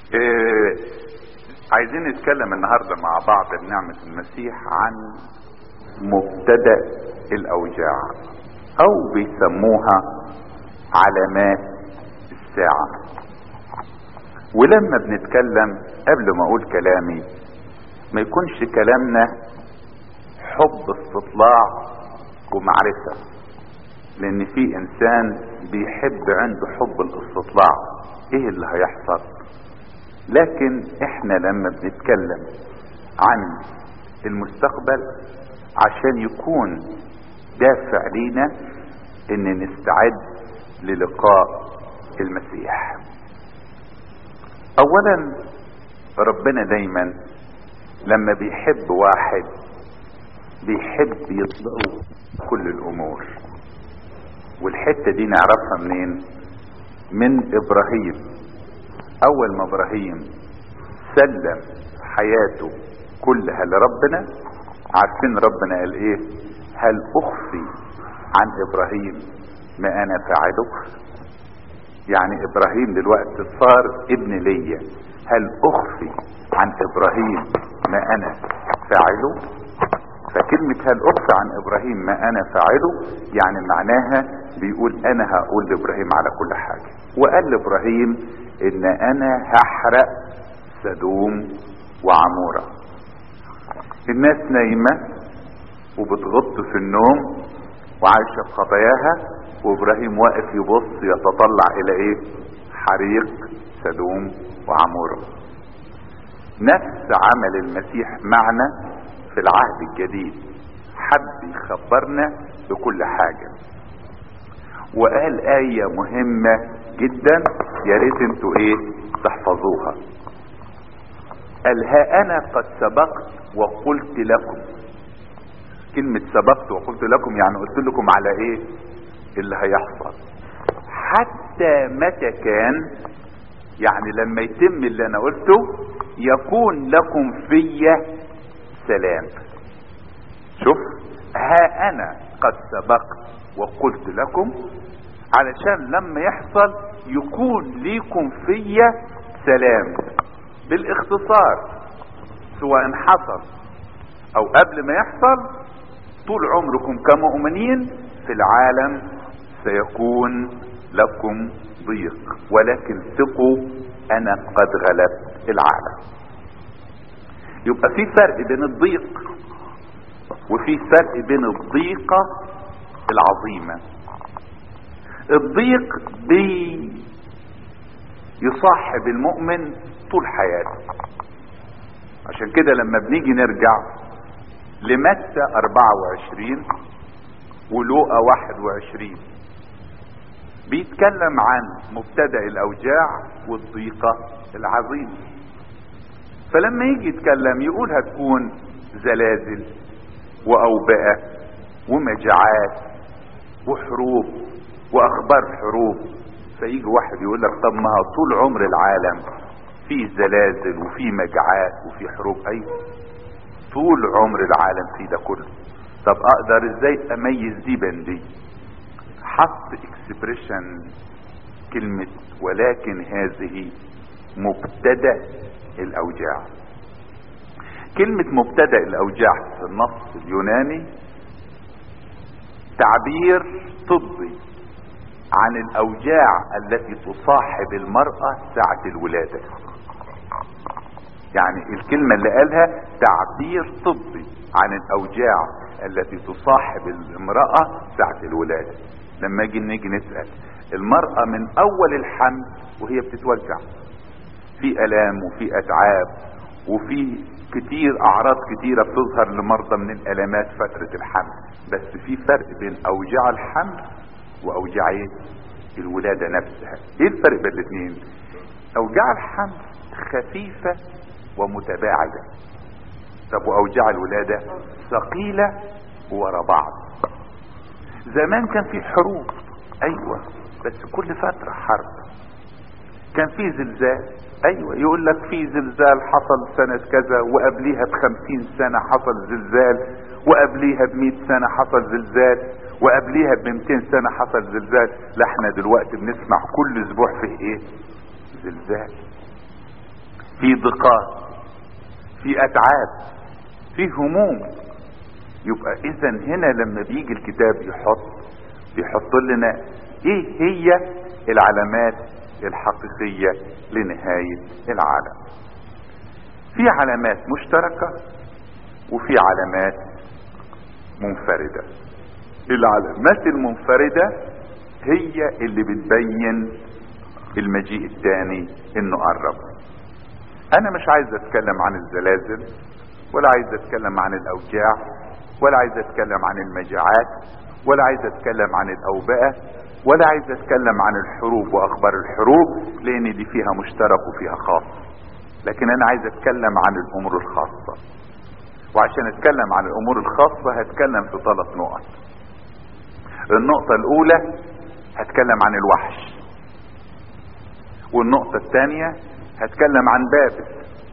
إيه عايزين نتكلم النهاردة مع بعض بنعمة المسيح عن مبتدأ الأوجاع أو بيسموها علامات الساعة ولما بنتكلم قبل ما أقول كلامي ما يكونش كلامنا حب استطلاع ومعرفة لأن في إنسان بيحب عنده حب الاستطلاع إيه اللي هيحصل لكن احنا لما بنتكلم عن المستقبل عشان يكون دافع لينا ان نستعد للقاء المسيح اولا ربنا دايما لما بيحب واحد بيحب يطلقه كل الامور والحته دي نعرفها منين من ابراهيم اول ما ابراهيم سلم حياته كلها لربنا عارفين ربنا قال ايه هل اخفي عن ابراهيم ما انا فاعله يعني ابراهيم دلوقتي صار ابن ليا هل اخفي عن ابراهيم ما انا فاعله فكلمة هل اخفي عن ابراهيم ما انا فاعله يعني معناها بيقول انا هقول لابراهيم على كل حاجة وقال لابراهيم ان انا هحرق سدوم وعمورة الناس نايمة وبتغط في النوم وعايشة في خطاياها وابراهيم واقف يبص يتطلع الى ايه حريق سدوم وعمورة نفس عمل المسيح معنا في العهد الجديد حب يخبرنا بكل حاجة وقال آية مهمة جدا يا ريت انتوا ايه تحفظوها قال ها انا قد سبقت وقلت لكم كلمة سبقت وقلت لكم يعني قلت لكم على ايه اللي هيحصل حتى متى كان يعني لما يتم اللي انا قلته يكون لكم في سلام شوف ها انا قد سبقت وقلت لكم علشان لما يحصل يكون ليكم فيا سلام بالاختصار سواء حصل او قبل ما يحصل طول عمركم كمؤمنين في العالم سيكون لكم ضيق ولكن ثقوا انا قد غلبت العالم يبقى في فرق بين الضيق وفي فرق بين الضيقة العظيمة الضيق بي يصاحب المؤمن طول حياته عشان كده لما بنيجي نرجع لمتى 24 ولوقا 21 بيتكلم عن مبتدأ الأوجاع والضيقة العظيمة فلما يجي يتكلم يقول هتكون زلازل وأوبئة ومجاعات وحروب وأخبار حروب فيجي واحد يقول لك طب ما طول عمر العالم في زلازل وفي مجاعات وفي حروب ايوه طول عمر العالم في ده كله طب اقدر ازاي اميز دي بين دي حط اكسبريشن كلمة ولكن هذه مبتدأ الاوجاع كلمة مبتدأ الاوجاع في النص اليوناني تعبير طبي عن الاوجاع التي تصاحب المرأة ساعة الولادة يعني الكلمة اللي قالها تعبير طبي عن الاوجاع التي تصاحب المرأة ساعة الولادة لما نيجي نيجي نسأل المرأة من اول الحمل وهي بتتوجع في الام وفي اتعاب وفي كتير اعراض كتيرة بتظهر لمرضى من الالامات فترة الحمل بس في فرق بين اوجاع الحمل واوجاع ايه الولادة نفسها ايه الفرق بين الاثنين اوجاع الحمل خفيفة ومتباعدة طب واوجاع الولادة ثقيلة ورا بعض زمان كان في حروب ايوه بس كل فترة حرب كان في زلزال ايوه يقول لك في زلزال حصل سنة كذا وقبليها بخمسين سنة حصل زلزال وقبليها بمئة سنة حصل زلزال وقبليها ب 200 سنة حصل زلزال لا احنا دلوقتي بنسمع كل اسبوع فيه ايه زلزال في ضيقات في اتعاب في هموم يبقى اذا هنا لما بيجي الكتاب يحط بيحط لنا ايه هي العلامات الحقيقية لنهاية العالم في علامات مشتركة وفي علامات منفردة العلامات المنفردة هي اللي بتبين المجيء الثاني انه قرب انا مش عايز اتكلم عن الزلازل ولا عايز اتكلم عن الاوجاع ولا عايز اتكلم عن المجاعات ولا عايز اتكلم عن الاوبئة ولا عايز اتكلم عن الحروب واخبار الحروب لان دي فيها مشترك وفيها خاص لكن انا عايز اتكلم عن الامور الخاصة وعشان اتكلم عن الامور الخاصة هتكلم في ثلاث نقط النقطة الاولى هتكلم عن الوحش والنقطة الثانية هتكلم عن بابل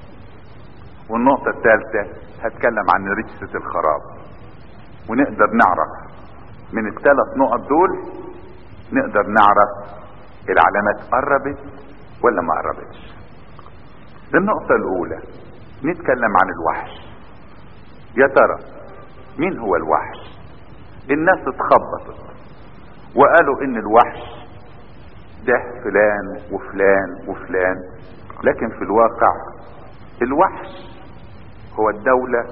والنقطة الثالثة هتكلم عن رجسة الخراب ونقدر نعرف من الثلاث نقط دول نقدر نعرف العلامات قربت ولا ما قربتش النقطة الأولى نتكلم عن الوحش يا ترى مين هو الوحش الناس اتخبطت وقالوا ان الوحش ده فلان وفلان وفلان لكن في الواقع الوحش هو الدولة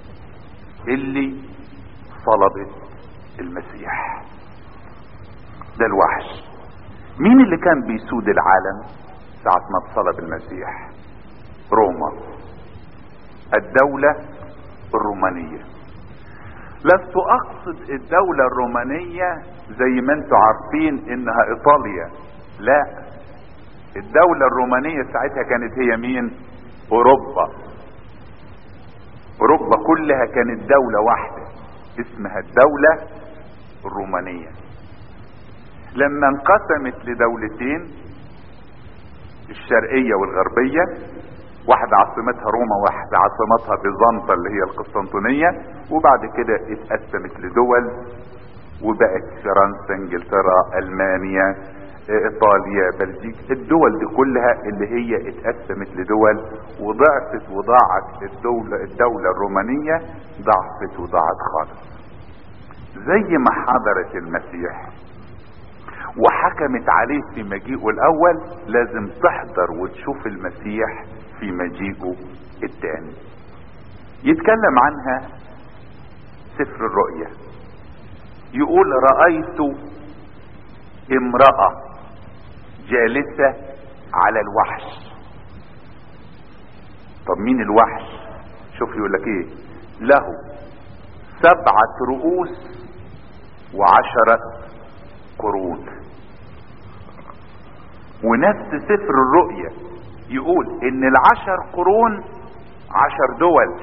اللي صلبت المسيح ده الوحش مين اللي كان بيسود العالم ساعة ما اتصلب المسيح روما الدولة الرومانية لست اقصد الدولة الرومانية زي ما انتم عارفين انها ايطاليا لا الدولة الرومانية ساعتها كانت هي مين اوروبا اوروبا كلها كانت دولة واحدة اسمها الدولة الرومانية لما انقسمت لدولتين الشرقية والغربية واحدة عاصمتها روما واحدة عاصمتها بيزنطة اللي هي القسطنطينية وبعد كده اتقسمت لدول وبقت فرنسا انجلترا المانيا ايطاليا بلجيكا الدول دي كلها اللي هي اتقسمت لدول وضعفت وضاعت الدولة الدولة الرومانية ضعفت وضاعت خالص زي ما حضرت المسيح وحكمت عليه في مجيئه الاول لازم تحضر وتشوف المسيح في مجيئه الثاني يتكلم عنها سفر الرؤيا يقول رأيت امرأة جالسة على الوحش طب مين الوحش شوف يقول لك ايه له سبعة رؤوس وعشرة قرون ونفس سفر الرؤيا يقول ان العشر قرون عشر دول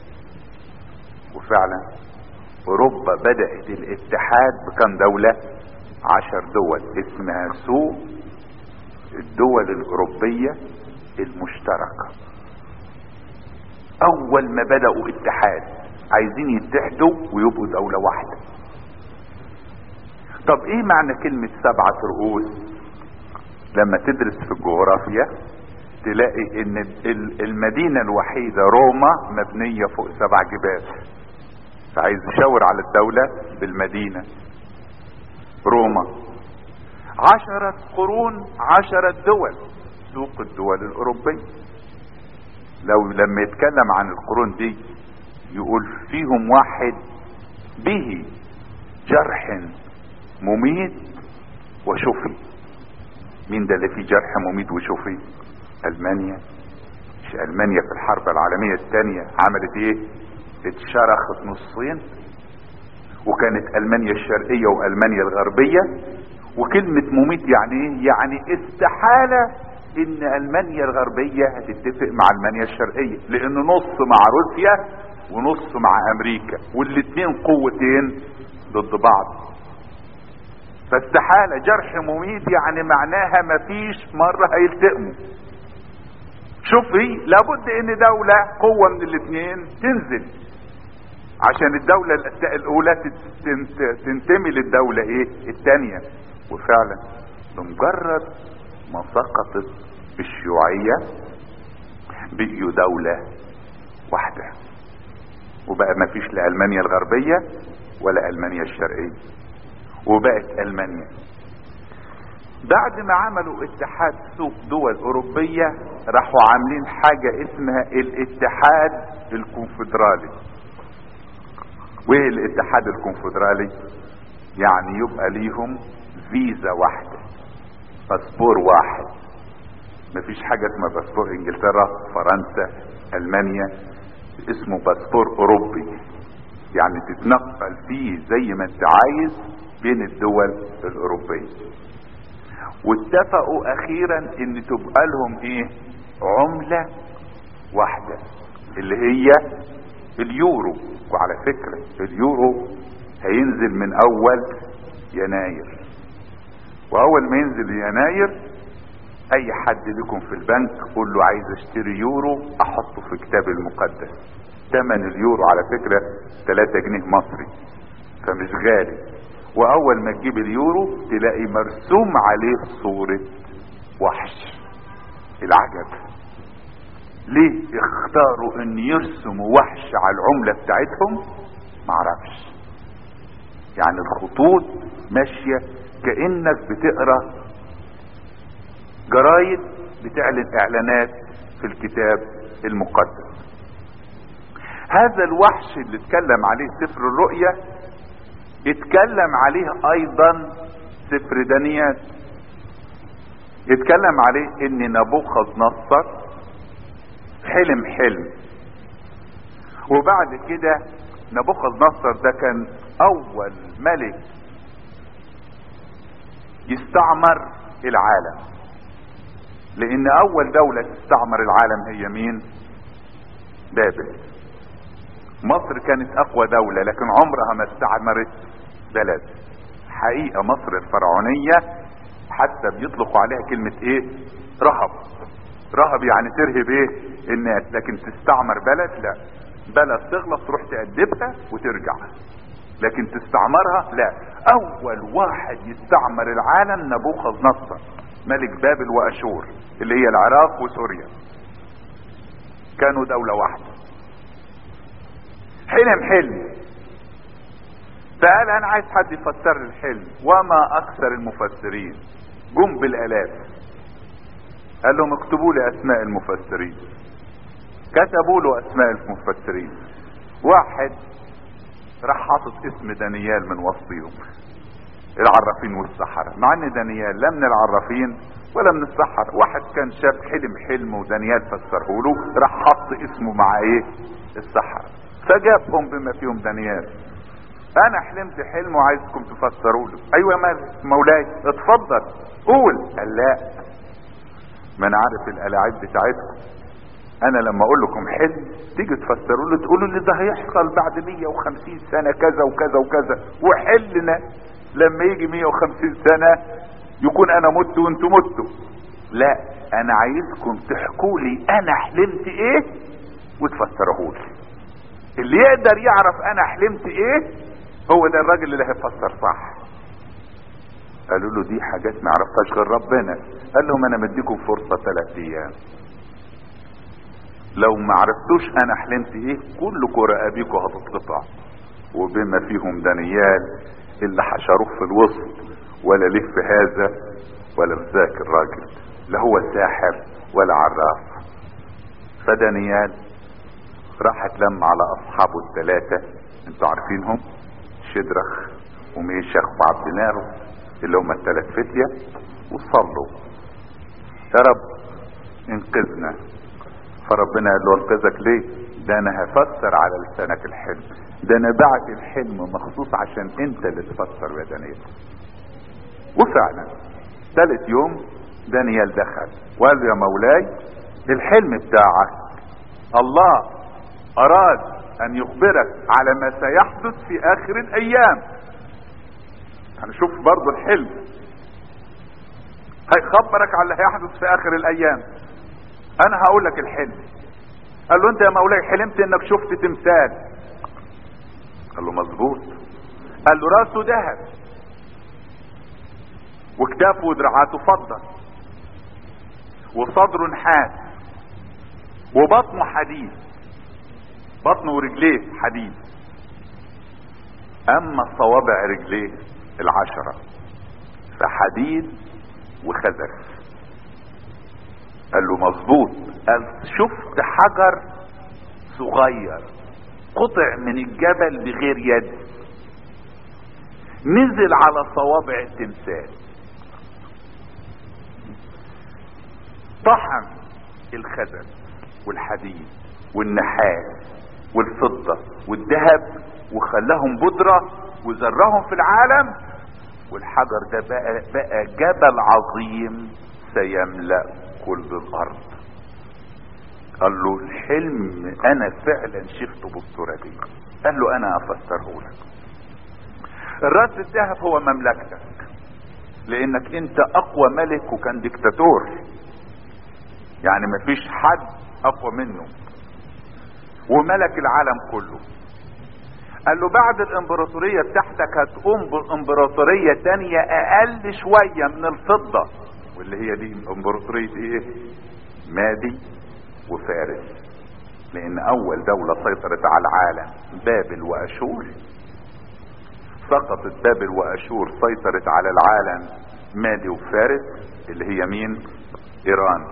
وفعلا اوروبا بدأت الاتحاد بكم دولة عشر دول اسمها سوق الدول الاوروبية المشتركة اول ما بدأوا اتحاد عايزين يتحدوا ويبقوا دولة واحدة طب ايه معنى كلمة سبعة رؤوس لما تدرس في الجغرافيا تلاقي ان المدينة الوحيدة روما مبنية فوق سبع جبال فعايز يشاور على الدولة بالمدينة روما عشرة قرون عشرة دول سوق الدول الاوروبية لو لما يتكلم عن القرون دي يقول فيهم واحد به جرح مميت وشفي مين ده اللي فيه جرح مميت وشفي المانيا مش المانيا في الحرب العالمية الثانية عملت ايه اتشرخت نصين وكانت المانيا الشرقية والمانيا الغربية وكلمة مميت يعني ايه يعني استحالة ان المانيا الغربية هتتفق مع المانيا الشرقية لان نص مع روسيا ونص مع امريكا والاتنين قوتين ضد بعض فاستحالة جرح مميت يعني معناها مفيش مرة هيلتئموا شوفي لابد ان دولة قوة من الاثنين تنزل عشان الدولة الاولى تنتمي للدولة ايه الثانية وفعلا بمجرد ما سقطت الشيوعية بقيوا دولة واحدة وبقى ما فيش لا المانيا الغربية ولا المانيا الشرقية وبقت المانيا بعد ما عملوا اتحاد سوق دول اوروبية راحوا عاملين حاجة اسمها الاتحاد الكونفدرالي وايه الاتحاد الكونفدرالي يعني يبقى ليهم فيزا واحدة باسبور واحد مفيش حاجة اسمها باسبور انجلترا فرنسا المانيا اسمه باسبور اوروبي يعني تتنقل فيه زي ما انت عايز بين الدول الاوروبية واتفقوا اخيرا ان تبقى لهم ايه عملة واحدة اللي هي اليورو وعلى فكرة اليورو هينزل من اول يناير واول ما ينزل يناير اي حد لكم في البنك قول له عايز اشتري يورو احطه في كتاب المقدس تمن اليورو على فكرة 3 جنيه مصري فمش غالي واول ما تجيب اليورو تلاقي مرسوم عليه صورة وحش العجب ليه اختاروا ان يرسموا وحش على العملة بتاعتهم معرفش يعني الخطوط ماشية كأنك بتقرأ جرايد بتعلن اعلانات في الكتاب المقدس هذا الوحش اللي اتكلم عليه سفر الرؤيا اتكلم عليه ايضا سفر دانيال اتكلم عليه ان نبوخذ نصر حلم حلم وبعد كده نبوخذ نصر ده كان اول ملك يستعمر العالم لان اول دولة تستعمر العالم هي مين بابل مصر كانت اقوى دولة لكن عمرها ما استعمرت بلد حقيقة مصر الفرعونية حتى بيطلقوا عليها كلمة ايه رهب رهب يعني ترهب ايه الناس لكن تستعمر بلد لا بلد تغلط تروح تأدبها وترجع لكن تستعمرها لا اول واحد يستعمر العالم نبوخذ نصر ملك بابل واشور اللي هي العراق وسوريا كانوا دولة واحدة حلم حلم فقال انا عايز حد يفسر لي الحلم وما اكثر المفسرين جم بالالاف قال لهم اكتبوا لي اسماء المفسرين كتبوا له اسماء المفسرين واحد راح حاطط اسم دانيال من وسطهم العرافين والسحرة مع ان دانيال لا من العرافين ولا من السحرة واحد كان شاف حلم حلم ودانيال فسره له راح حط اسمه مع ايه السحرة فجابهم بما فيهم دانيال انا حلمت حلم وعايزكم تفسروا له ايوه يا مولاي اتفضل قول قال لا ما انا عارف الالاعيب بتاعتكم انا لما اقول لكم حلم تيجي تفسروا له تقولوا لي ده هيحصل بعد 150 سنه كذا وكذا وكذا وحلنا لما يجي 150 سنه يكون انا مت وانتم متوا لا انا عايزكم تحكوا لي انا حلمت ايه وتفسروه لي اللي يقدر يعرف انا حلمت ايه هو ده الراجل اللي هيفسر صح قالوا له دي حاجات ما يعرفهاش غير ربنا قال لهم انا مديكم فرصه ثلاث ايام لو ما عرفتوش انا حلمت ايه كلكم رقابيكم هتتقطع وبما فيهم دانيال اللي حشروه في الوسط ولا ليه في هذا ولا في ذاك الراجل لا هو ساحر ولا عراف فدانيال راح اتلم على اصحابه الثلاثة انتوا عارفينهم شدرخ وميشخ وعبد نارو اللي هم الثلاث فتية وصلوا يا رب انقذنا فربنا قال له انقذك ليه ده انا هفسر على لسانك الحلم ده انا بعت الحلم مخصوص عشان انت اللي تفسر يا دانيال وفعلا ثالث يوم دانيال دخل وقال له يا مولاي الحلم بتاعك الله اراد ان يخبرك على ما سيحدث في اخر الايام هنشوف برضو الحلم هيخبرك على اللي هيحدث في اخر الايام انا هقول لك الحلم قال له انت يا مولاي حلمت انك شفت تمثال قال له مظبوط قال له راسه ذهب وكتافه ودراعاته فضة وصدره نحاس وبطنه حديد بطنه ورجليه حديد اما صوابع رجليه العشرة فحديد وخزف قال له مظبوط قال شفت حجر صغير قطع من الجبل بغير يد نزل على صوابع التمثال طحن الخزف والحديد والنحاس والفضة والذهب وخلاهم بودرة وزرهم في العالم والحجر ده بقى, بقى جبل عظيم سيملأ كل الارض قال له الحلم انا فعلا شفته بالصورة دي قال له انا افسره لك الراس الذهب هو مملكتك لانك انت اقوى ملك وكان ديكتاتور يعني مفيش حد اقوى منه وملك العالم كله قال له بعد الامبراطورية بتاعتك هتقوم بامبراطورية تانية اقل شوية من الفضة واللي هي دي امبراطورية ايه مادي وفارس لان اول دولة سيطرت على العالم بابل واشور سقطت بابل واشور سيطرت على العالم مادي وفارس اللي هي مين ايران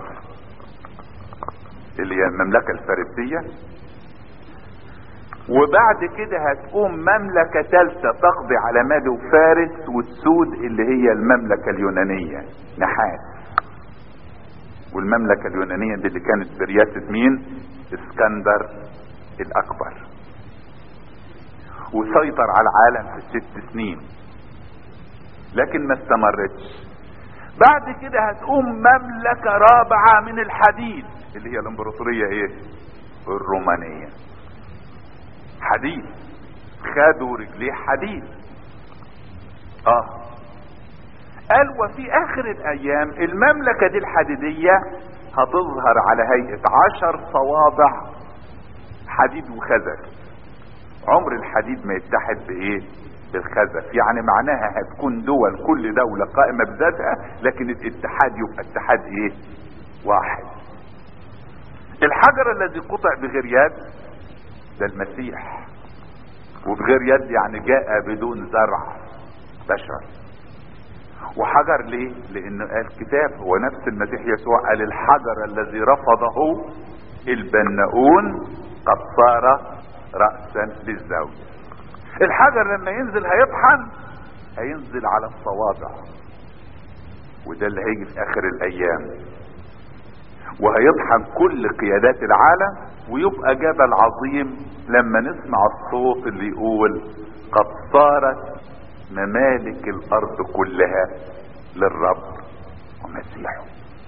اللي هي المملكة الفارسية وبعد كده هتقوم مملكة ثالثة تقضي على مادي وفارس والسود اللي هي المملكة اليونانية نحاس والمملكة اليونانية دي اللي كانت برياسة مين اسكندر الاكبر وسيطر على العالم في ست سنين لكن ما استمرتش بعد كده هتقوم مملكة رابعة من الحديد اللي هي الامبراطورية ايه الرومانية حديد خدوا رجليه حديد اه قال وفي اخر الايام المملكة دي الحديدية هتظهر على هيئة عشر صوابع حديد وخزف عمر الحديد ما يتحد بايه بالخزف يعني معناها هتكون دول كل دولة قائمة بذاتها لكن الاتحاد يبقى اتحاد ايه واحد الحجر الذي قطع بغير يد ده المسيح وبغير يد يعني جاء بدون زرع بشر وحجر ليه لانه قال كتاب هو نفس المسيح يسوع قال الحجر الذي رفضه البناؤون قد صار رأسا للزوج الحجر لما ينزل هيطحن هينزل على الصوابع وده اللي هيجي في اخر الايام وهيطحن كل قيادات العالم ويبقى جبل عظيم لما نسمع الصوت اللي يقول قد صارت ممالك الارض كلها للرب ومسيحه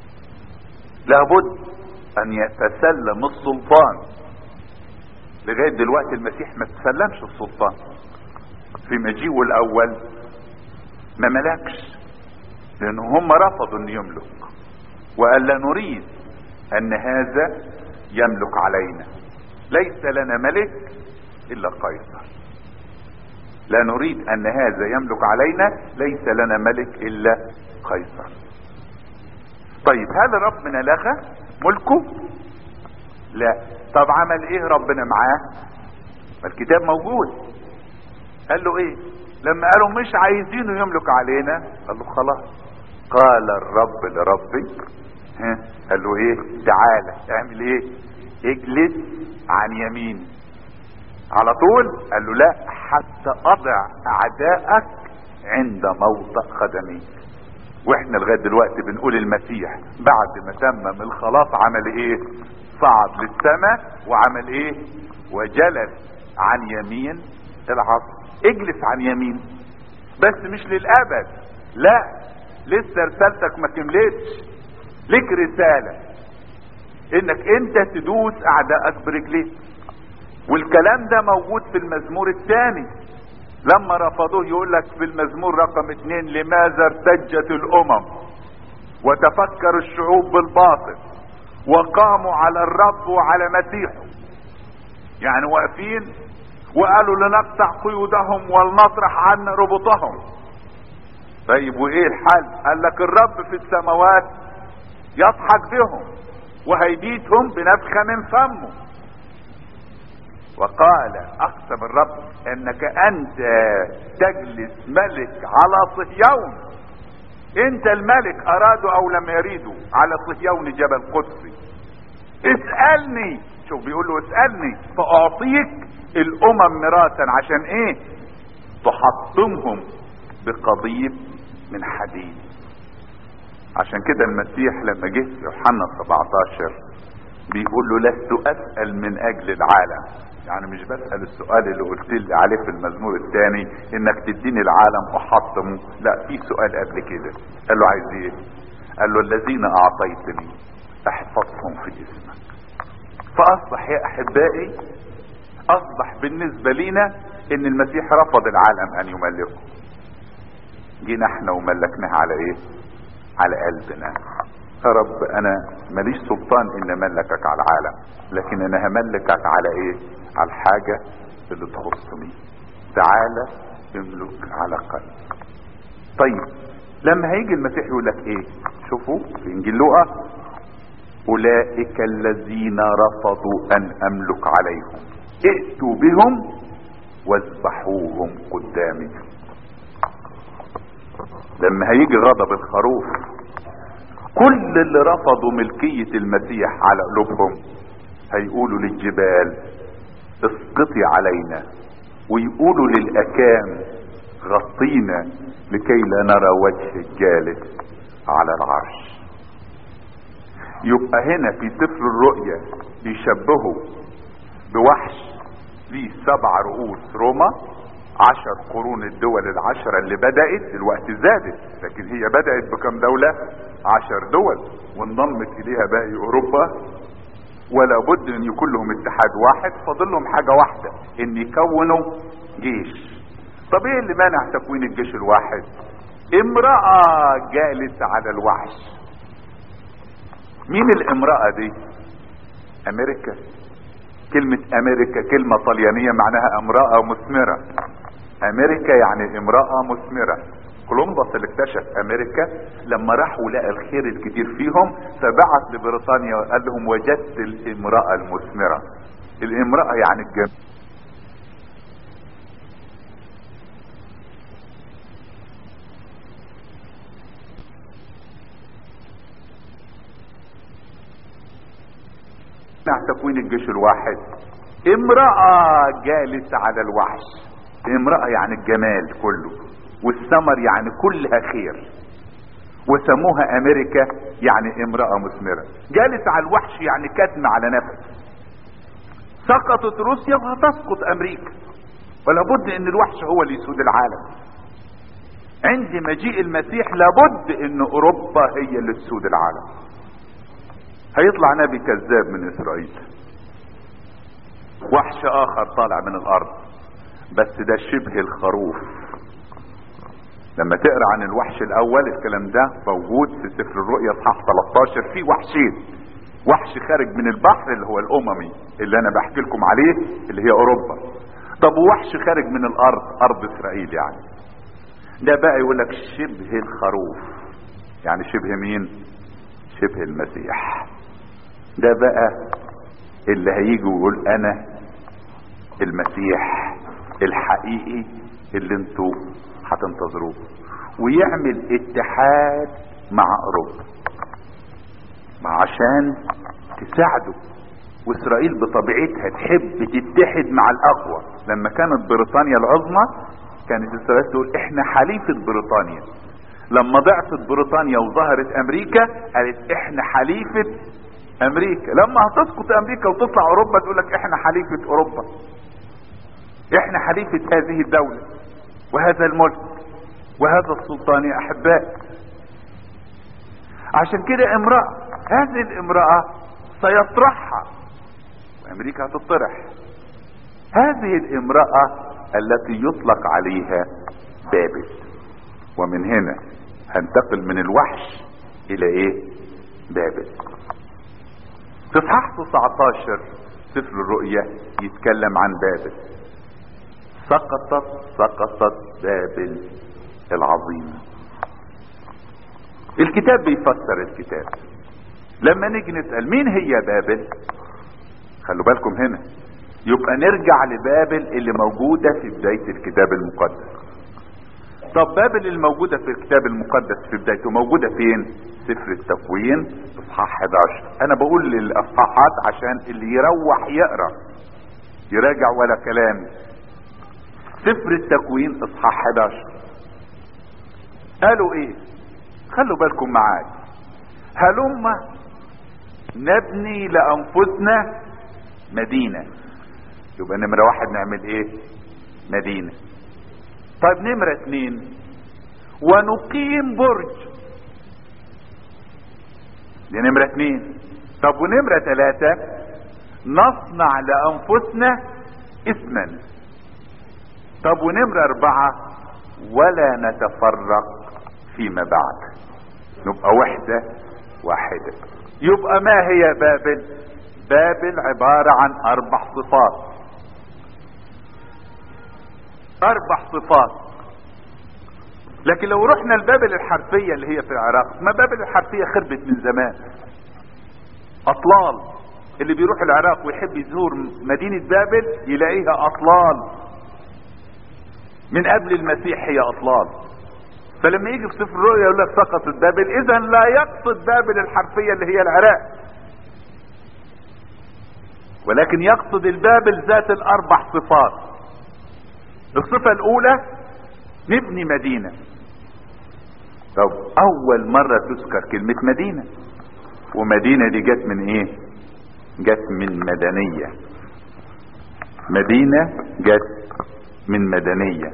لابد ان يتسلم السلطان لغاية دلوقتي المسيح ما تسلمش السلطان في مجيئه الاول ما ملكش لان هم رفضوا ان يملك وقال لا نريد ان هذا يملك علينا ليس لنا ملك الا قيصر لا نريد ان هذا يملك علينا ليس لنا ملك الا قيصر طيب هل ربنا لغى ملكه لا طب عمل ايه ربنا معاه ما الكتاب موجود قال له ايه لما قالوا مش عايزينه يملك علينا قال له خلاص قال الرب لربي ها قال له ايه تعالى اعمل ايه اجلس عن يميني على طول قال له لا حتى اضع اعدائك عند موطأ قدميك واحنا لغايه دلوقتي بنقول المسيح بعد ما تمم الخلاص عمل ايه صعد للسماء وعمل ايه وجلس عن يمين العصر اجلس عن يمين بس مش للابد لا لسه رسالتك ما كملتش لك رسالة انك انت تدوس اعدائك برجليك والكلام ده موجود في المزمور الثاني لما رفضوه يقول لك في المزمور رقم اتنين لماذا ارتجت الامم وتفكر الشعوب بالباطل وقاموا على الرب وعلى مسيحه يعني واقفين وقالوا لنقطع قيودهم ولنطرح عنا ربطهم طيب وايه الحل قال لك الرب في السماوات يضحك بهم وهيبيتهم بنفخة من فمه وقال اقسم الرب انك انت تجلس ملك على صهيون انت الملك ارادوا او لم يريدوا على صهيون جبل قدسي اسألني شوف بيقول له اسألني فاعطيك الامم مراسا عشان ايه تحطمهم بقضيب من حديد عشان كده المسيح لما جه في يوحنا 17 بيقول له لست اسال من اجل العالم يعني مش بسال السؤال اللي قلت لي عليه في المزمور الثاني انك تديني العالم احطمه لا في سؤال قبل كده قال له عايز ايه قال له الذين اعطيتني احفظهم في اسمك فاصبح يا احبائي اصبح بالنسبه لنا ان المسيح رفض العالم ان يملكه جينا احنا وملكناه على ايه على قلبنا يا رب انا ماليش سلطان ان املكك على العالم لكن انا هملكك على ايه على الحاجة اللي تخصني تعالى املك على قلبك طيب لما هيجي المسيح يقول لك ايه شوفوا في انجيل لوقا اولئك الذين رفضوا ان املك عليهم ائتوا بهم واذبحوهم قدامي لما هيجي غضب الخروف كل اللي رفضوا ملكية المسيح على قلوبهم هيقولوا للجبال اسقطي علينا ويقولوا للأكام غطينا لكي لا نرى وجه الجالس على العرش يبقى هنا في سفر الرؤيا بيشبهوا بوحش ليه سبع رؤوس روما عشر قرون الدول العشرة اللي بدأت دلوقتي زادت لكن هي بدأت بكم دولة عشر دول وانضمت اليها باقي اوروبا ولا بد ان يكون لهم اتحاد واحد فاضل لهم حاجة واحدة ان يكونوا جيش طب ايه اللي مانع تكوين الجيش الواحد امرأة جالسة على الوحش مين الامرأة دي امريكا كلمة امريكا كلمة طليانية معناها امرأة مثمرة امريكا يعني امرأة مثمرة كولومبوس اللي اكتشف امريكا لما راح ولقى الخير الكتير فيهم فبعت لبريطانيا وقال لهم وجدت الامرأة المثمرة الامرأة يعني الجميل تكوين الجيش الواحد امرأة جالسة على الوحش امرأة يعني الجمال كله والثمر يعني كلها خير وسموها امريكا يعني امرأة مثمرة جالسة على الوحش يعني كتم على نفس سقطت روسيا وهتسقط امريكا ولا بد ان الوحش هو اللي يسود العالم عند مجيء المسيح لابد ان اوروبا هي اللي تسود العالم هيطلع نبي كذاب من اسرائيل وحش اخر طالع من الارض بس ده شبه الخروف لما تقرا عن الوحش الاول الكلام ده موجود في سفر الرؤيا اصحاح 13 في وحشين وحش خارج من البحر اللي هو الاممي اللي انا بحكي لكم عليه اللي هي اوروبا طب ووحش خارج من الارض ارض اسرائيل يعني ده بقى يقول لك شبه الخروف يعني شبه مين شبه المسيح ده بقى اللي هيجي ويقول انا المسيح الحقيقي اللي انتوا هتنتظروه ويعمل اتحاد مع اوروبا عشان تساعده واسرائيل بطبيعتها تحب تتحد مع الاقوى لما كانت بريطانيا العظمى كانت اسرائيل تقول احنا حليفة بريطانيا لما ضعفت بريطانيا وظهرت امريكا قالت احنا حليفة امريكا لما هتسقط امريكا وتطلع اوروبا تقول لك احنا حليفة اوروبا احنا حليفة هذه الدولة وهذا الملك وهذا السلطان يا احباء عشان كده امرأة هذه الامرأة سيطرحها وامريكا هتطرح هذه الامرأة التي يطلق عليها بابل ومن هنا هنتقل من الوحش الى ايه بابل في اصحاح 19 سفر الرؤيا يتكلم عن بابل سقطت سقطت بابل العظيمة الكتاب بيفسر الكتاب لما نيجي نسأل مين هي بابل خلوا بالكم هنا يبقى نرجع لبابل اللي موجودة في بداية الكتاب المقدس طب بابل الموجودة في الكتاب المقدس في بدايته موجودة فين سفر التكوين اصحاح 11 انا بقول للاصحاحات عشان اللي يروح يقرا يراجع ولا كلامي سفر التكوين اصحاح 11 قالوا ايه خلوا بالكم معايا هلم نبني لانفسنا مدينة يبقى نمرة واحد نعمل ايه مدينة طيب نمرة اتنين ونقيم برج دي نمرة اتنين طب ونمرة تلاتة نصنع لانفسنا اسما طب ونمرة اربعة ولا نتفرق فيما بعد نبقى وحدة واحدة يبقى ما هي بابل بابل عبارة عن اربع صفات اربع صفات لكن لو رحنا لبابل الحرفية اللي هي في العراق ما بابل الحرفية خربت من زمان اطلال اللي بيروح العراق ويحب يزور مدينة بابل يلاقيها اطلال من قبل المسيح هي اطلال فلما يجي في سفر الرؤيا يقول لك سقطت بابل اذا لا يقصد بابل الحرفية اللي هي العراق ولكن يقصد البابل ذات الاربع صفات الصفة الاولى نبني مدينة طب اول مرة تذكر كلمة مدينة ومدينة دي جت من ايه جت من مدنية مدينة جت من مدنية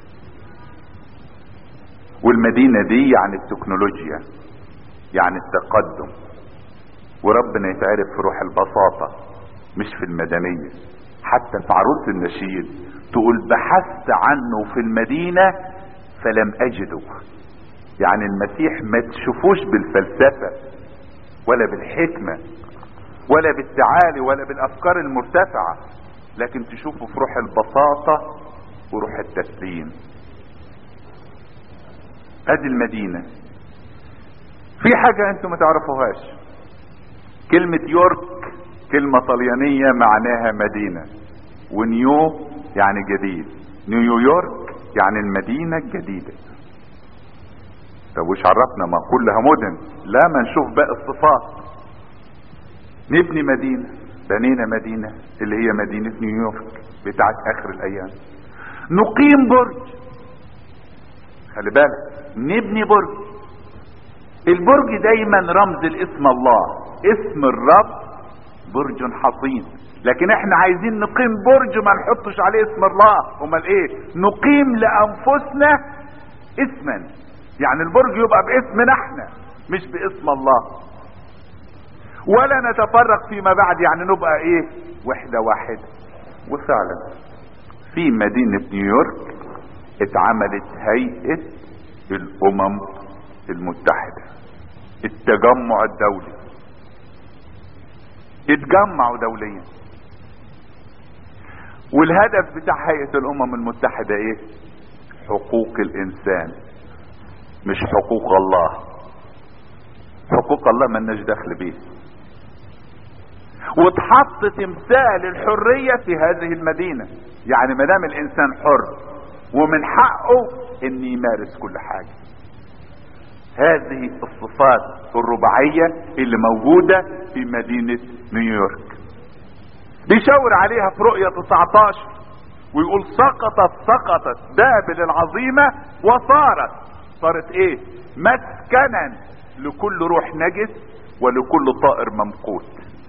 والمدينة دي يعني التكنولوجيا يعني التقدم وربنا يتعرف في روح البساطة مش في المدنية حتى في عروس النشيد تقول بحثت عنه في المدينة فلم اجده يعني المسيح ما تشوفوش بالفلسفة ولا بالحكمة ولا بالتعالي ولا بالافكار المرتفعة لكن تشوفه في روح البساطة وروح التسليم ادي المدينة في حاجة انتم ما تعرفوهاش كلمة يورك كلمة طليانية معناها مدينة ونيو يعني جديد نيويورك يعني المدينة الجديدة طب وش عرفنا ما كلها مدن لا ما نشوف باقي الصفات نبني مدينة بنينا مدينة اللي هي مدينة نيويورك بتاعت اخر الايام نقيم برج خلي بالك نبني برج البرج دايما رمز الاسم الله اسم الرب برج حصين لكن احنا عايزين نقيم برج ما نحطش عليه اسم الله امال ايه نقيم لانفسنا اسما يعني البرج يبقى باسمنا احنا مش باسم الله ولا نتفرق فيما بعد يعني نبقى ايه وحدة واحدة وفعلا في مدينة نيويورك اتعملت هيئة الامم المتحدة التجمع الدولي اتجمعوا دوليا والهدف بتاع هيئة الامم المتحدة ايه حقوق الانسان مش حقوق الله حقوق الله ملناش دخل بيه واتحط تمثال الحرية في هذه المدينة يعني ما دام الانسان حر ومن حقه ان يمارس كل حاجة هذه الصفات الرباعية اللي موجودة في مدينة نيويورك بيشاور عليها في رؤية 19 ويقول سقطت سقطت بابل العظيمة وصارت صارت ايه مسكنا لكل روح نجس ولكل طائر ممقوت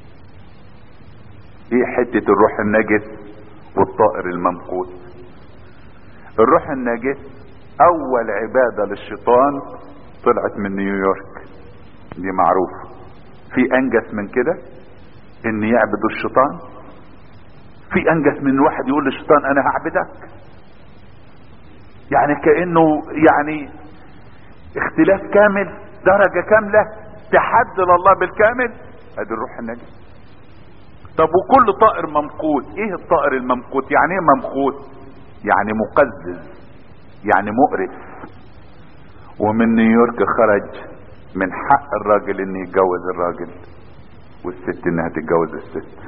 ايه حتة الروح النجس والطائر الممقوت الروح النجس اول عبادة للشيطان طلعت من نيويورك دي معروفة في انجس من كده ان يعبدوا الشيطان في انجس من واحد يقول للشيطان انا هعبدك يعني كانه يعني اختلاف كامل درجة كاملة تحدى الله بالكامل ادي الروح النجس طب وكل طائر ممقوت ايه الطائر الممقوت يعني ايه ممقوت يعني مقزز يعني مقرف ومن نيويورك خرج من حق الراجل ان يتجوز الراجل والست انها تتجوز الست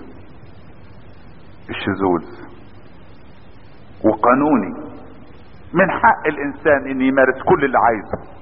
الشذوذ وقانوني من حق الانسان ان يمارس كل اللي عايزه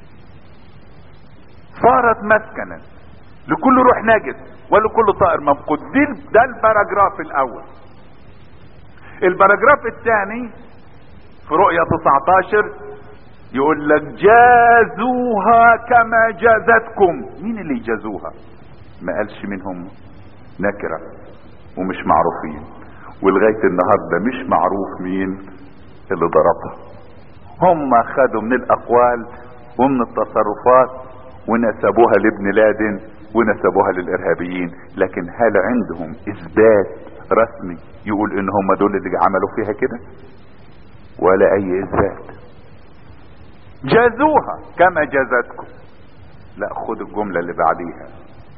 صارت مسكنا لكل روح نجس ولكل طائر مفقود دي ده الباراجراف الاول الباراجراف الثاني في رؤية 19 يقول لك جازوها كما جازتكم مين اللي جازوها ما قالش منهم نكرة ومش معروفين ولغاية النهاردة مش معروف مين اللي ضربها هم خدوا من الاقوال ومن التصرفات ونسبوها لابن لادن ونسبوها للارهابيين لكن هل عندهم اثبات رسمي يقول ان هم دول اللي عملوا فيها كده ولا اي اثبات جازوها كما جازتكم لا خد الجملة اللي بعديها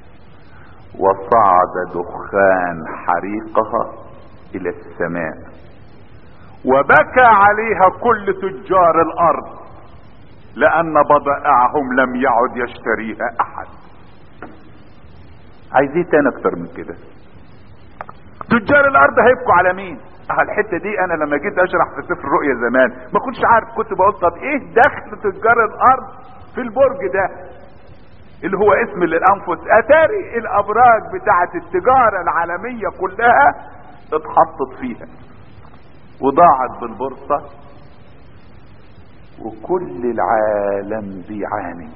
وصعد دخان حريقها الى السماء وبكى عليها كل تجار الارض لان بضائعهم لم يعد يشتريها احد عايزين تاني اكتر من كده تجار الارض هيبكوا على مين اه الحته دي انا لما جيت اشرح في سفر الرؤيا زمان ما كنتش عارف كنت بقول طب ايه دخل تجار الارض في البرج ده اللي هو اسم للانفس اتاري الابراج بتاعه التجاره العالميه كلها اتحطت فيها وضاعت بالبورصه وكل العالم بيعاني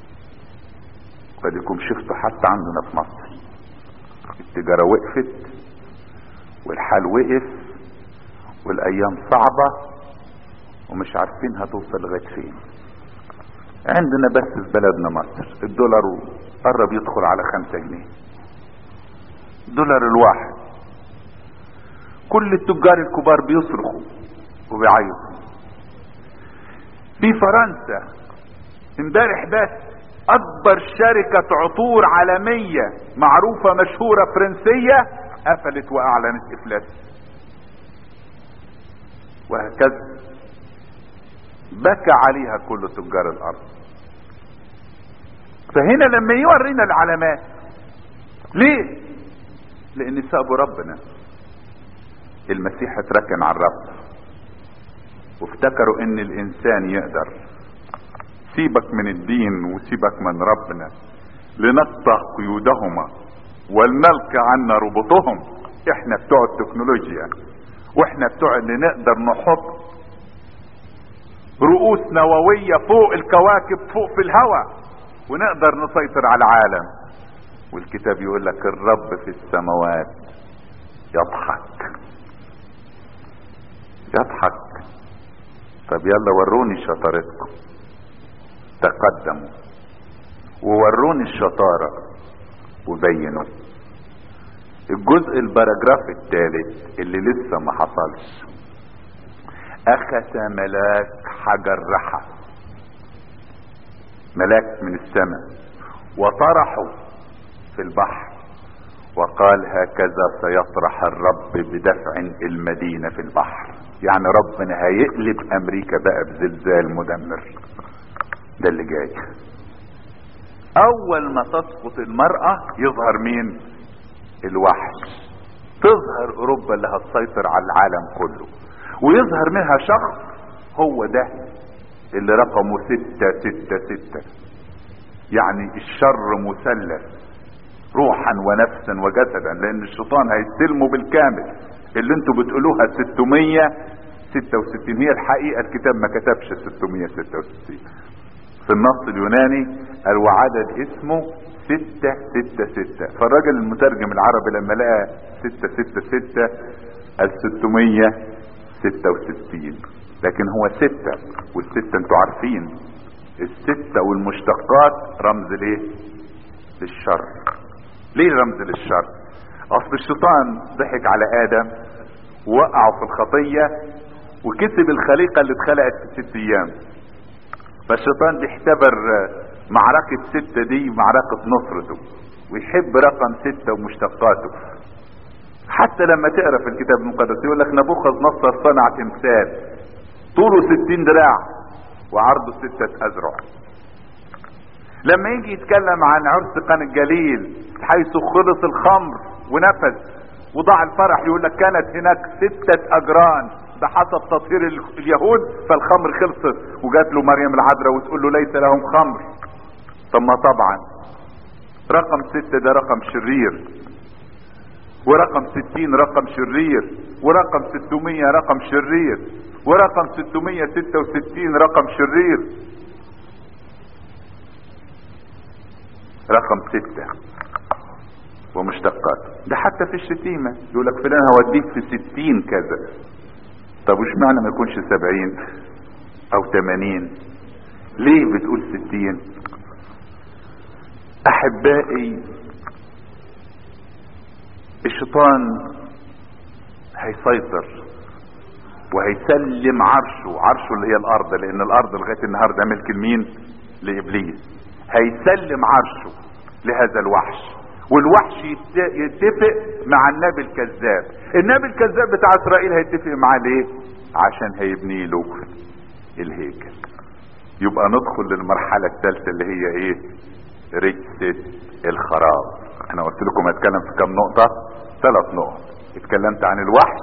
فديكم شفتوا حتى عندنا في مصر التجارة وقفت والحال وقف والايام صعبة ومش عارفين هتوصل لغاية فين عندنا بس في بلدنا مصر الدولار قرب يدخل على خمسة جنيه دولار الواحد كل التجار الكبار بيصرخوا وبيعيطوا في فرنسا امبارح بس اكبر شركة عطور عالمية معروفة مشهورة فرنسية قفلت واعلنت افلاس وهكذا بكى عليها كل تجار الارض فهنا لما يورينا العلامات ليه لان سابوا ربنا المسيح اتركن على الرب وافتكروا ان الانسان يقدر سيبك من الدين وسيبك من ربنا لنقطع قيودهما ولنلقى عنا ربطهم احنا بتوع التكنولوجيا واحنا بتوع اللي نقدر نحط رؤوس نووية فوق الكواكب فوق في الهواء ونقدر نسيطر على العالم والكتاب يقول لك الرب في السماوات يضحك يضحك طب يلا وروني شطارتكم تقدموا ووروني الشطارة وبينوا الجزء الباراجراف الثالث اللي لسه ما حصلش اخذ ملاك حجر رحى ملاك من السماء وطرحه في البحر وقال هكذا سيطرح الرب بدفع المدينة في البحر يعني ربنا هيقلب امريكا بقى بزلزال مدمر ده اللي جاي اول ما تسقط المرأة يظهر مين الوحش تظهر اوروبا اللي هتسيطر على العالم كله ويظهر منها شخص هو ده اللي رقمه ستة ستة ستة يعني الشر مثلث روحا ونفسا وجسدا لان الشيطان هيستلمه بالكامل اللي انتوا بتقولوها 666 هي الحقيقة الكتاب ما كتبش 666 في النص اليوناني قال وعدد اسمه ستة ستة ستة فالراجل المترجم العربي لما لقى ستة ستة ستة قال 666 لكن هو ستة والستة انتوا عارفين الستة والمشتقات رمز ليه للشر ليه رمز للشر اصل الشيطان ضحك على ادم ووقعه في الخطية وكسب الخليقة اللي اتخلقت في ست ايام فالشيطان بيعتبر معركة ستة دي معركة نصرته ويحب رقم ستة ومشتقاته حتى لما تقرا في الكتاب المقدس يقول لك نبوخذ نصر صنع تمثال طوله ستين دراع وعرضه ستة أذرع لما يجي يتكلم عن عرس قنا الجليل حيث خلص الخمر ونفذ وضاع الفرح يقول لك كانت هناك ستة اجران بحسب تطهير اليهود فالخمر خلصت وجات له مريم العذراء وتقول له ليس لهم خمر طب ما طبعا رقم ستة ده رقم شرير ورقم ستين رقم شرير ورقم ستمية رقم شرير ورقم ستمية ستة وستين رقم شرير رقم ستة ومشتقات ده حتى في الشتيمة يقول لك فلان هوديك في ستين كذا طب وش معنى ما يكونش سبعين او تمانين ليه بتقول ستين احبائي الشيطان هيسيطر وهيسلم عرشه عرشه اللي هي الارض لان الارض لغايه النهارده ملك المين لابليس هيسلم عرشه لهذا الوحش والوحش يتفق مع النبي الكذاب النبي الكذاب بتاع اسرائيل هيتفق معاه ليه عشان هيبني له الهيكل يبقى ندخل للمرحلة الثالثة اللي هي ايه رجسة الخراب انا قلت لكم هتكلم في كام نقطة ثلاث نقط اتكلمت عن الوحش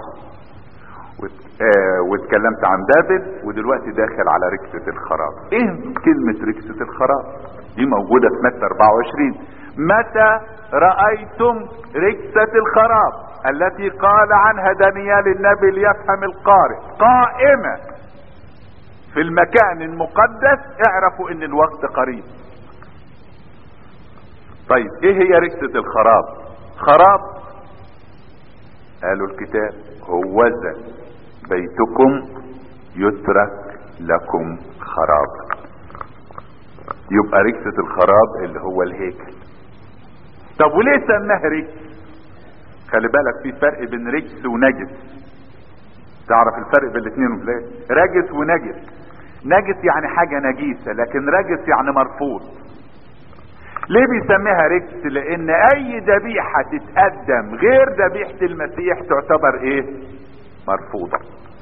واتكلمت عن بابل ودلوقتي داخل على ركسة الخراب ايه كلمة ركسة الخراب دي موجودة في متى 24 متى رأيتم ركسة الخراب التي قال عنها دانيال النبي ليفهم القارئ قائمة في المكان المقدس اعرفوا ان الوقت قريب طيب ايه هي ركسة الخراب خراب قالوا الكتاب هوذا بيتكم يترك لكم خراب يبقى ركسة الخراب اللي هو الهيكل طب وليه سماها رجس خلي بالك في فرق بين رجس ونجس تعرف الفرق بين الاثنين ولا رجس ونجس نجس يعني حاجة نجيسة لكن رجس يعني مرفوض ليه بيسميها رجس لان اي ذبيحة تتقدم غير ذبيحة المسيح تعتبر ايه مرفوضة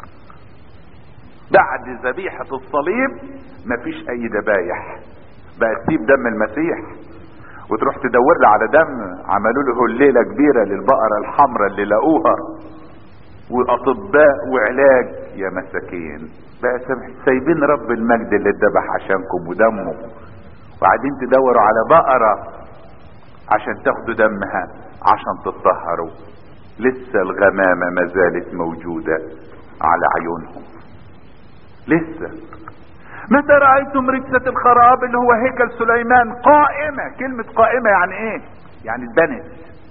بعد ذبيحة الصليب مفيش اي ذبايح بقى تسيب دم المسيح وتروح تدور لي على دم عملوا له الليلة كبيرة للبقرة الحمراء اللي لقوها واطباء وعلاج يا مساكين بقى سايبين رب المجد اللي اتذبح عشانكم ودمه وقاعدين تدوروا على بقرة عشان تاخدوا دمها عشان تطهروا لسه الغمامة ما زالت موجودة على عيونهم لسه متى رأيتم ركسة الخراب اللي هو هيكل سليمان قائمة كلمة قائمة يعني ايه يعني اتبنت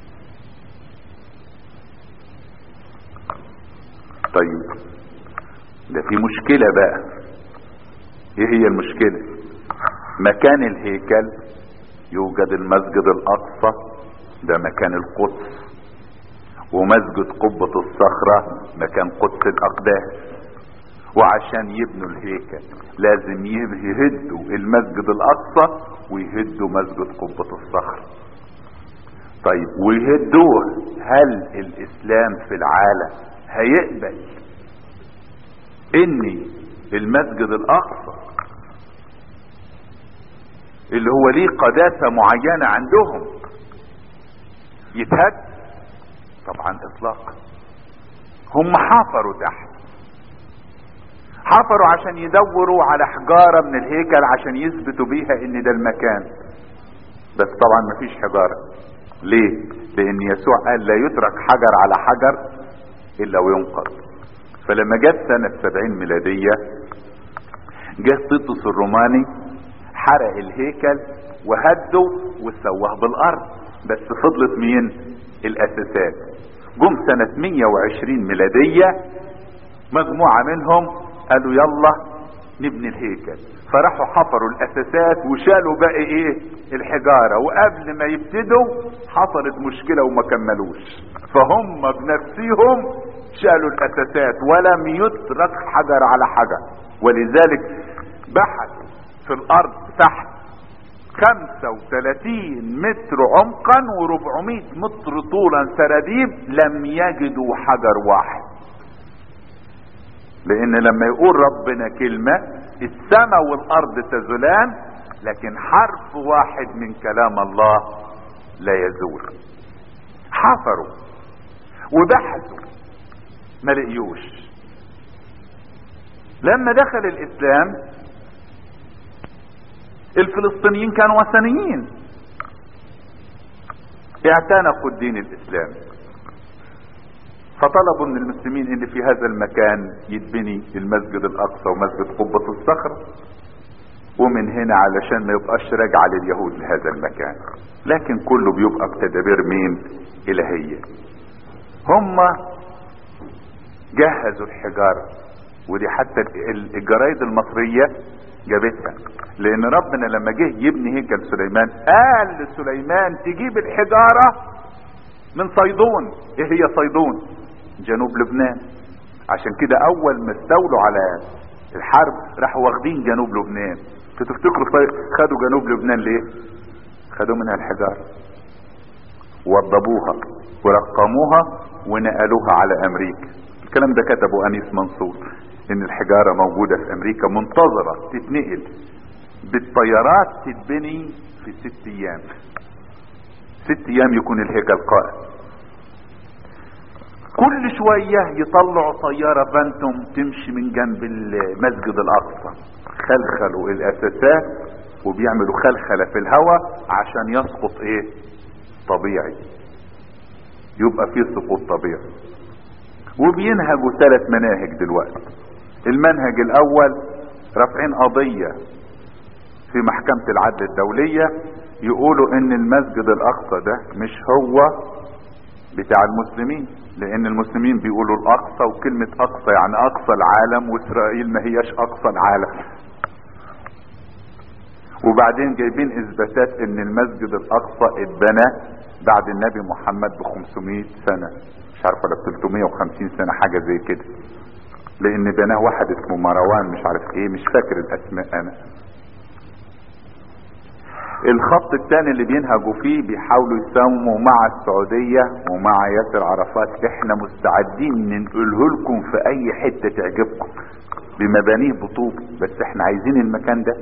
طيب ده في مشكلة بقى ايه هي المشكلة مكان الهيكل يوجد المسجد الاقصى ده مكان القدس ومسجد قبة الصخرة مكان قدس الاقداس وعشان يبنوا الهيكل لازم يهدوا المسجد الاقصى ويهدوا مسجد قبة الصخر طيب ويهدوه هل الاسلام في العالم هيقبل ان المسجد الاقصى اللي هو ليه قداسة معينة عندهم يتهد طبعا اطلاقا هم حفروا تحت حفروا عشان يدوروا على حجارة من الهيكل عشان يثبتوا بيها ان ده المكان بس طبعا مفيش حجارة ليه لان يسوع قال لا يترك حجر على حجر الا وينقض فلما جت سنة سبعين ميلادية جه تيتوس الروماني حرق الهيكل وهده وسواه بالارض بس فضلت مين الاساسات جم سنة 120 ميلادية مجموعة منهم قالوا يلا نبني الهيكل فراحوا حفروا الاساسات وشالوا باقي ايه الحجارة وقبل ما يبتدوا حصلت مشكلة وما كملوش فهم بنفسهم شالوا الاساسات ولم يترك حجر على حجر ولذلك بحث في الارض تحت 35 متر عمقا و400 متر طولا سراديب لم يجدوا حجر واحد لان لما يقول ربنا كلمة السماء والارض تزولان لكن حرف واحد من كلام الله لا يزور حفروا وبحثوا ما لقيوش لما دخل الاسلام الفلسطينيين كانوا وثنيين اعتنقوا الدين الاسلامي فطلبوا من المسلمين ان في هذا المكان يتبني المسجد الاقصى ومسجد قبة الصخر ومن هنا علشان ما يبقاش راجع لليهود لهذا المكان لكن كله بيبقى بتدابير مين الهية هم جهزوا الحجارة ودي حتى الجرايد المصرية جابتها لان ربنا لما جه يبني هيكل سليمان قال لسليمان تجيب الحجارة من صيدون ايه هي صيدون جنوب لبنان عشان كده اول ما استولوا على الحرب راحوا واخدين جنوب لبنان تفتكروا خدوا جنوب لبنان ليه خدوا منها الحجارة وضبوها ورقموها ونقلوها على امريكا الكلام ده كتبه انيس منصور ان الحجارة موجودة في امريكا منتظرة تتنقل بالطيارات تتبني في ست ايام ست ايام يكون الهيكل قائم كل شوية يطلعوا طيارة فانتوم تمشي من جنب المسجد الاقصى خلخلوا الاساسات وبيعملوا خلخلة في الهواء عشان يسقط ايه طبيعي يبقى فيه سقوط طبيعي وبينهجوا ثلاث مناهج دلوقتي المنهج الاول رافعين قضية في محكمة العدل الدولية يقولوا ان المسجد الاقصى ده مش هو بتاع المسلمين لان المسلمين بيقولوا الاقصى وكلمة اقصى يعني اقصى العالم واسرائيل ما هياش اقصى العالم وبعدين جايبين اثباتات ان المسجد الاقصى اتبنى بعد النبي محمد ب 500 سنة مش عارف ولا 350 سنة حاجة زي كده لان بناه واحد اسمه مروان مش عارف ايه مش فاكر الاسماء انا الخط الثاني اللي بينهجوا فيه بيحاولوا يساوموا مع السعودية ومع ياسر عرفات احنا مستعدين ننقله لكم في اي حتة تعجبكم بمبانيه بطوب بس احنا عايزين المكان ده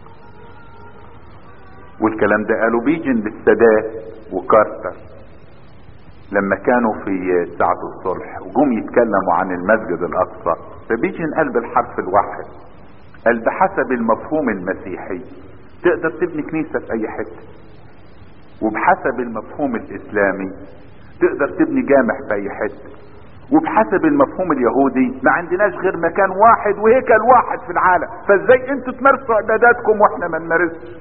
والكلام ده قالوا بيجن للسادات وكارتر لما كانوا في ساعة الصلح وجم يتكلموا عن المسجد الاقصى فبيجن قال بالحرف الواحد قال بحسب المفهوم المسيحي تقدر تبني كنيسة في اي حتة وبحسب المفهوم الاسلامي تقدر تبني جامع في اي حتة وبحسب المفهوم اليهودي ما عندناش غير مكان واحد وهيكل واحد في العالم فازاي انتوا تمارسوا عباداتكم واحنا ما نمارسش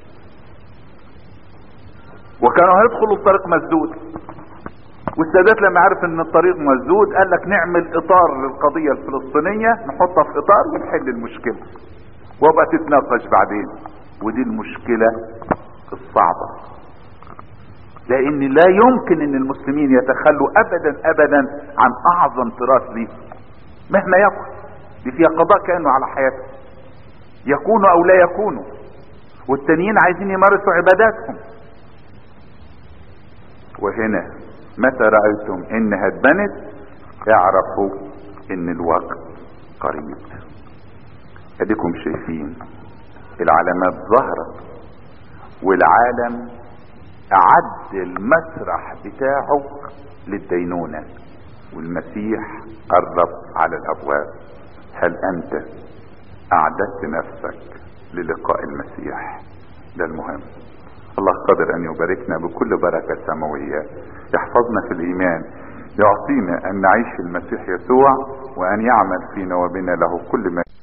وكانوا هيدخلوا الطريق مسدود والسادات لما عرف ان الطريق مسدود قال لك نعمل اطار للقضية الفلسطينية نحطها في اطار ونحل المشكلة وابقى تتناقش بعدين ودي المشكلة الصعبة لان لا يمكن ان المسلمين يتخلوا ابدا ابدا عن اعظم تراث ليه مهما يكن دي فيها قضاء كانوا على حياته يكونوا او لا يكونوا والتانيين عايزين يمارسوا عباداتهم وهنا متى رأيتم انها اتبنت اعرفوا ان الوقت قريب اديكم شايفين العلامات ظهرت والعالم اعد المسرح بتاعه للدينونة والمسيح قرب على الابواب هل انت اعددت نفسك للقاء المسيح ده المهم الله قادر ان يباركنا بكل بركة سماوية يحفظنا في الايمان يعطينا ان نعيش المسيح يسوع وان يعمل فينا وبنا له كل ما